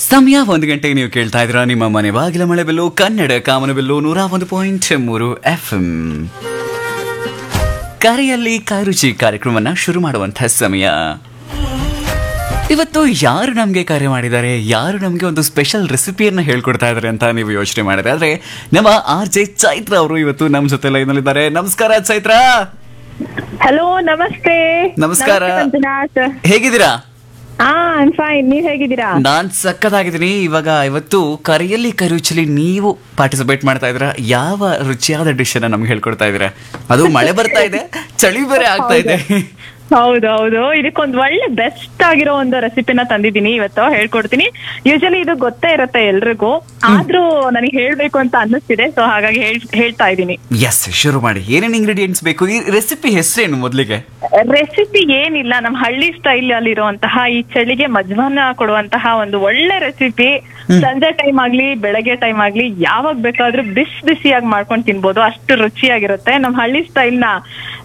ಸಮಯ ಒಂದು ಗಂಟೆಗೆ ನೀವು ಕೇಳ್ತಾ ಇದ್ರ ನಿಮ್ಮ ಮನೆ ಬಾಗಿಲ ಮಳೆ ಬೆಲ್ಲು ಕನ್ನಡ ಕಾಮನ ಬೆಲ್ಲು ನೂರ ಒಂದು ಪಾಯಿಂಟ್ ಮೂರು ಎಫ್ ಎಂ ಕರೆಯಲ್ಲಿ ಕಾರುಚಿ ಕಾರ್ಯಕ್ರಮವನ್ನ ಶುರು ಮಾಡುವಂತಹ ಸಮಯ ಇವತ್ತು ಯಾರು ನಮಗೆ ಕರೆ ಮಾಡಿದ್ದಾರೆ ಯಾರು ನಮಗೆ ಒಂದು ಸ್ಪೆಷಲ್ ರೆಸಿಪಿಯನ್ನ ಹೇಳ್ಕೊಡ್ತಾ ಇದ್ದಾರೆ ಅಂತ ನೀವು ಯೋಚನೆ ಮಾಡಿದ್ರೆ ಆದ್ರೆ ನಮ್ಮ ಆರ್ ಜೆ ಚೈತ್ರ ಅವರು ಇವತ್ತು ನಮ್ಮ ಜೊತೆ ಲೈನಲ್ಲಿದ್ದಾರೆ ನಮಸ್ಕಾರ ಚೈತ್ರ ಹಲೋ ನಮಸ್ತೆ ನಮಸ್ಕಾರ. ನಮಸ್ತೆ ಮಂಜುನಾಥ್ ಹೇಗಿದ್ದೀರಾ ಹಾ ಐಮ್ ಫೈನ್ ನೀವ್ ಹೇಗಿದ್ದೀರಾ ನಾನ್ ಸಕ್ಕತ್ತಾಗಿದ್ದೀನಿ ಇವಾಗ ಇವತ್ತು ಕರೆಯಲ್ಲಿ ಕರುಚಲಿ ನೀವು ಪಾರ್ಟಿಸಿಪೇಟ್ ಮಾಡ್ತಾ ಇದ್ರ ಯಾವ ರುಚಿಯಾದ ಡಿಶ್ ಅನ್ನ ನಮ್ಗೆ ಹೇಳ್ಕೊಡ್ತಾ ಇದ್ದೀರಾ ಅದು ಮಳೆ ಬರ್ತಾ ಇದೆ ಚಳಿ ಬೇರೆ ಆಗ್ತಾ ಇದೆ ಹೌದು ಹೌದು ಇದಕ್ಕೊಂದ್ ಒಳ್ಳೆ ಬೆಸ್ಟ್ ಆಗಿರೋ ಒಂದು ರೆಸಿಪಿನ ತಂದಿದ್ದೀನಿ ಇವತ್ತು ಹೇಳ್ಕೊಡ್ತೀನಿ ಯೂಶಲಿ ಇದು ಗೊತ್ತೇ ಇರುತ್ತೆ ಎಲ್ರಿಗೂ ಆದ್ರೂ ನನಗೆ ಹೇಳ್ಬೇಕು ಅಂತ ಅನ್ನಿಸ್ತಿದೆ ಸೊ ಹಾಗಾಗಿ ಹೇಳ್- ಹೇಳ್ತಾ ಇದ್ದೀನಿ ಎಸ್ ಶುರು ಮಾಡಿ ಏನೇನು ಇಂಗ್ರೀಡಿಯೆಂಟ್ಸ್ ಬೇಕು ಈ ರೆಸಿಪಿ ಹೆಸರೇನು ಮೊದಲಿಗೆ ರೆಸಿಪಿ ಏನಿಲ್ಲ ನಮ್ಮ ಹಳ್ಳಿ ಸ್ಟೈಲ್ ಅಲ್ಲಿ ಇರುವಂತಹ ಈ ಚಳಿಗೆ ಮಜ್ವಾನ ಕೊಡುವಂತಹ ಒಂದು ಒಳ್ಳೆ ರೆಸಿಪಿ ಸಂಜೆ ಟೈಮ್ ಆಗ್ಲಿ ಬೆಳಗ್ಗೆ ಟೈಮ್ ಆಗ್ಲಿ ಯಾವಾಗ ಬೇಕಾದ್ರೂ ಬಿಸಿ ಬಿಸಿಯಾಗಿ ಮಾಡ್ಕೊಂಡು ತಿನ್ಬೋದು ಅಷ್ಟು ರುಚಿಯಾಗಿರುತ್ತೆ ನಮ್ಮ ಹಳ್ಳಿ ಸ್ಟೈಲ್ ನ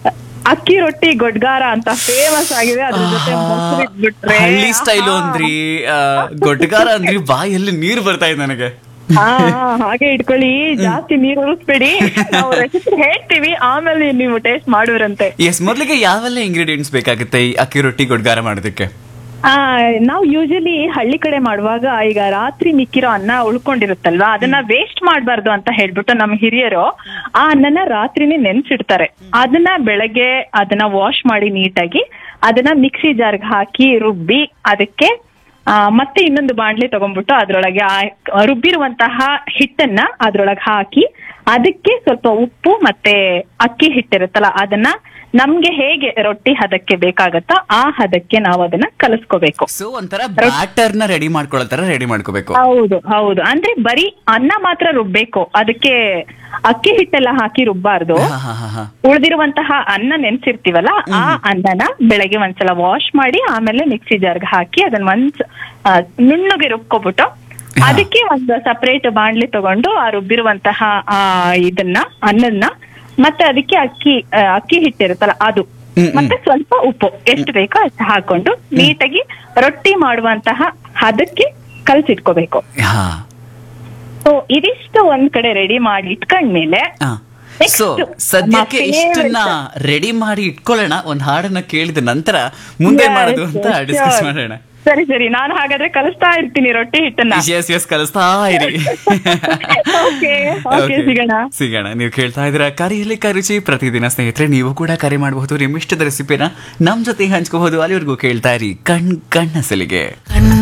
ಅಕ್ಕಿ ರೊಟ್ಟಿ ಗೊಡ್ಗಾರ ಅಂತ ಫೇಮಸ್ ಆಗಿದೆ ಅದ್ರ ಜೊತೆ ಮೊಸರು ಇಟ್ಬಿಟ್ರೆ ಹಳ್ಳಿ ಸ್ಟೈಲು ಅಂದ್ರಿ ಆ, ಗೊಡ್ಗಾರ ಅಂದ್ರಿ ಬಾಯಲ್ಲಿ ನೀರು ಬರ್ತಾ ಇದೆ ನನಗೆ ಹಾ ಹಾ, ಹಾಗೆ ಇಟ್ಕೊಳ್ಳಿ ಜಾಸ್ತಿ ನೀರು ಉಳಿಸ್ಬೇಡಿ ನಾವು ರೆಸಿಪಿ ಹೇಳ್ತೀವಿ ಆಮೇಲೆ ನೀವು ಟೇಸ್ಟ್ ಮಾಡುವ್ರಂತೆ ಎಸ್ ಮೊದಲಿಗೆ ಯಾವೆಲ್ಲ ಇಂಗ್ರೀಡಿಯೆಂಟ್ಸ್ ಬೇಕಾಗುತ್ತೆ ಈ ಅಕ್ಕಿ ರೊಟ್ಟಿ ಗೊಡ್ಗಾರ ಮಾಡೋದಕ್ಕೆ ಆ ನಾವು ಯೂಶಲಿ ಹಳ್ಳಿ ಕಡೆ ಮಾಡುವಾಗ ಈಗ ರಾತ್ರಿ ಮಿಕ್ಕಿರೋ ಅನ್ನ ಉಳ್ಕೊಂಡಿರುತ್ತಲ್ವಾ ಅದನ್ನ ವೇಸ್ಟ್ ಮಾಡಬಾರ್ದು ಅಂತ ಹೇಳ್ಬಿಟ್ಟು ನಮ್ಮ ಹಿರಿಯರು ಆ ಅನ್ನನ ರಾತ್ರಿನೇ ನೆನ್ಸಿಡ್ತಾರೆ ಅದನ್ನ ಬೆಳಗ್ಗೆ ಅದನ್ನ ವಾಶ್ ಮಾಡಿ ನೀಟಾಗಿ ಅದನ್ನ ಮಿಕ್ಸಿ ಜಾರ್ಗೆ ಹಾಕಿ ರುಬ್ಬಿ ಅದಕ್ಕೆ ಆ, ಮತ್ತೆ ಇನ್ನೊಂದು ಬಾಣ್ಲಿ ತಗೊಂಡ್ಬಿಟ್ಟು ಅದ್ರೊಳಗೆ ಆ ರುಬ್ಬಿರುವಂತಹ ಹಿಟ್ಟನ್ನ ಅದ್ರೊಳಗೆ ಹಾಕಿ ಅದಕ್ಕೆ ಸ್ವಲ್ಪ ಉಪ್ಪು ಮತ್ತೆ ಅಕ್ಕಿ ಹಿಟ್ಟಿರುತ್ತಲ್ಲ ಅದನ್ನ ನಮ್ಗೆ ಹೇಗೆ ರೊಟ್ಟಿ ಹದಕ್ಕೆ ಬೇಕಾಗತ್ತಾ ಆ ಹದಕ್ಕೆ ನಾವು ಅದನ್ನ ಕಲಿಸ್ಕೋಬೇಕು ಸೊ ಒಂಥರ ಬ್ಯಾಟರ್ ನ ರೆಡಿ ಮಾಡ್ಕೊಳ್ಳೋ ತರ ರೆಡಿ ಮಾಡ್ಕೋಬೇಕು ಹೌದು ಹೌದು ಅಂದ್ರೆ ಬರೀ ಅನ್ನ ಮಾತ್ರ ರುಬ್ಬೇಕು ಅದಕ್ಕೆ ಅಕ್ಕಿ ಹಿಟ್ಟೆಲ್ಲ ಹಾಕಿ ರುಬ್ಬಾರ್ದು ಹಾ ಹಾ ಹಾ ಹಾ ಉಳಿದಿರುವಂತಹ ಅನ್ನ ನೆನ್ಸಿರ್ತೀವಲ್ಲ ಆ ಅನ್ನನ ಬೆಳಗ್ಗೆ ಒಂದ್ಸಲ ವಾಶ್ ಮಾಡಿ ಆಮೇಲೆ ಮಿಕ್ಸಿ ಜಾರ್ಗೆ ಹಾಕಿ ಅದನ್ನ ಒಂದ್ ಆ, ನುಣ್ಣಗೆ ರುಬ್ಕೊಬಿಟ್ಟು ಹಾ. ಅದಕ್ಕೆ ಒಂದು ಸಪರೇಟ್ ಬಾಣ್ಲಿ ತಗೊಂಡು ಆ ರುಬ್ಬಿರುವಂತಹ ಆ ಇದನ್ನ ಅನ್ನನ್ನ ಮತ್ತೆ ಅದಕ್ಕೆ ಅಕ್ಕಿ ಆ, ಅಕ್ಕಿ ಹಿಟ್ಟಿರುತ್ತಲ್ಲ ಅದು ಹ್ಮ್, ಹ್ಮ್. ಮತ್ತೆ ಸ್ವಲ್ಪ ಉಪ್ಪು ಎಷ್ಟು ಬೇಕೋ ಅಷ್ಟು ಹಾಕೊಂಡು ನೀಟಾಗಿ ರೊಟ್ಟಿ ಮಾಡುವಂತಹ ಹದಕ್ಕೆ ಕಲ್ಸಿಟ್ಕೋಬೇಕು ಹಾ ಸೊ ಇದಿಷ್ಟು ಒಂದ್ ಕಡೆ ರೆಡಿ ಮಾಡಿ ಇಟ್ಕೊಂಡ್ಮೇಲೆ Next, ಸೊ ಸದ್ಯಕ್ಕೆ ನಮ್ಮ ಇಷ್ಟನ್ನ favorite. ರೆಡಿ ಮಾಡಿ ಇಟ್ಕೊಳ್ಳೋಣ ಒಂದ್ ಹಾಡನ್ನ ಕೇಳಿದ ನಂತರ ಮುಂದೆ Yes, ಮಾಡೋದು ಅಂತ yes, ಡಿಸ್ಕಸ್ sure. ಮಾಡೋಣ ಸರಿ ಸರಿ ನಾನು ಹಾಗಾದ್ರೆ ಕಲಿಸ್ತಾ ಇರ್ತೀನಿ ರೊಟ್ಟಿ ಹಿಟ್ಟನ್ನ ಎಸ್ ಎಸ್ ಕಲಿಸ್ತಾ ಇರಿ Okay, okay, Okay, ಸಿಗೋಣ. ಸಿಗೋಣ ನೀವು ಕೇಳ್ತಾ ಇದ್ರ ಕರೆಯಲ್ಲಿ ಕರುಚಿ ಪ್ರತಿದಿನ ಸ್ನೇಹಿತರೆ ನೀವು ಕೂಡ ಕರೆ ಮಾಡಬಹುದು ನಿಮ್ಮ ಇಷ್ಟದ ರೆಸಿಪಿನ ನಮ್ ಜೊತೆ ಹಂಚ್ಕೋಬಹುದು ಅಲ್ಲಿವರೆಗೂ ಕೇಳ್ತಾ ಇರಿ ಕಣ್ ಕಣ್ಣಸಲಿಗೆ ಕಣ್ಣ